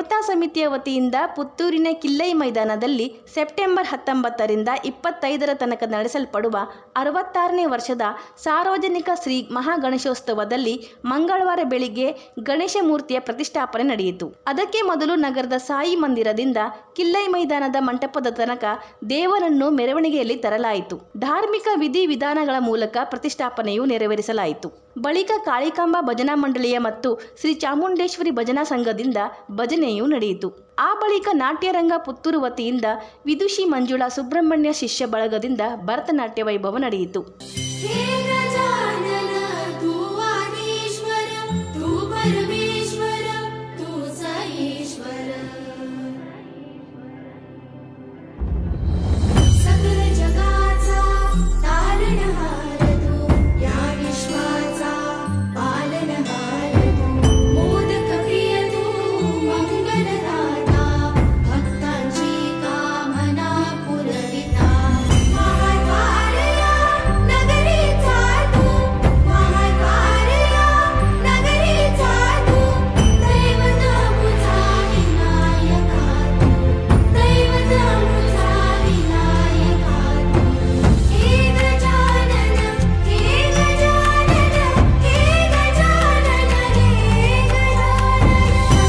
ದೇವತಾ ಸಮಿತಿಯ ವತಿಯಿಂದ ಪುತ್ತೂರಿನ ಕಿಲ್ಲೈ ಮೈದಾನದಲ್ಲಿ ಸೆಪ್ಟೆಂಬರ್ ಹತ್ತೊಂಬತ್ತರಿಂದ ಇಪ್ಪತ್ತೈದರ ತನಕ ನಡೆಸಲ್ಪಡುವ ಅರವತ್ತಾರನೇ ವರ್ಷದ ಸಾರ್ವಜನಿಕ ಶ್ರೀ ಮಹಾಗಣೇಶೋತ್ಸವದಲ್ಲಿ ಮಂಗಳವಾರ ಬೆಳಿಗ್ಗೆ ಗಣೇಶ ಮೂರ್ತಿಯ ಪ್ರತಿಷ್ಠಾಪನೆ ನಡೆಯಿತು ಅದಕ್ಕೆ ಮೊದಲು ನಗರದ ಸಾಯಿ ಮಂದಿರದಿಂದ ಕಿಲ್ಲೈ ಮೈದಾನದ ಮಂಟಪದ ತನಕ ದೇವರನ್ನು ಮೆರವಣಿಗೆಯಲ್ಲಿ ತರಲಾಯಿತು ಧಾರ್ಮಿಕ ವಿಧಿ ವಿಧಾನಗಳ ಮೂಲಕ ಪ್ರತಿಷ್ಠಾಪನೆಯು ನೆರವೇರಿಸಲಾಯಿತು ಬಳಿಕ ಕಾಳಿಕಾಂಬ ಭಜನಾ ಮಂಡಳಿಯ ಮತ್ತು ಶ್ರೀ ಚಾಮುಂಡೇಶ್ವರಿ ಭಜನಾ ಸಂಘದಿಂದ ಭಜನೆಯೂ ನಡೆಯಿತು ಆ ಬಳಿಕ ನಾಟ್ಯರಂಗ ಪುತ್ತೂರು ವತಿಯಿಂದ ವಿದುಷಿ ಮಂಜುಳಾ ಸುಬ್ರಹ್ಮಣ್ಯ ಶಿಷ್ಯ ಬಳಗದಿಂದ ಭರತನಾಟ್ಯ ವೈಭವ ನಡೆಯಿತು ಹೇ ಗಜಾ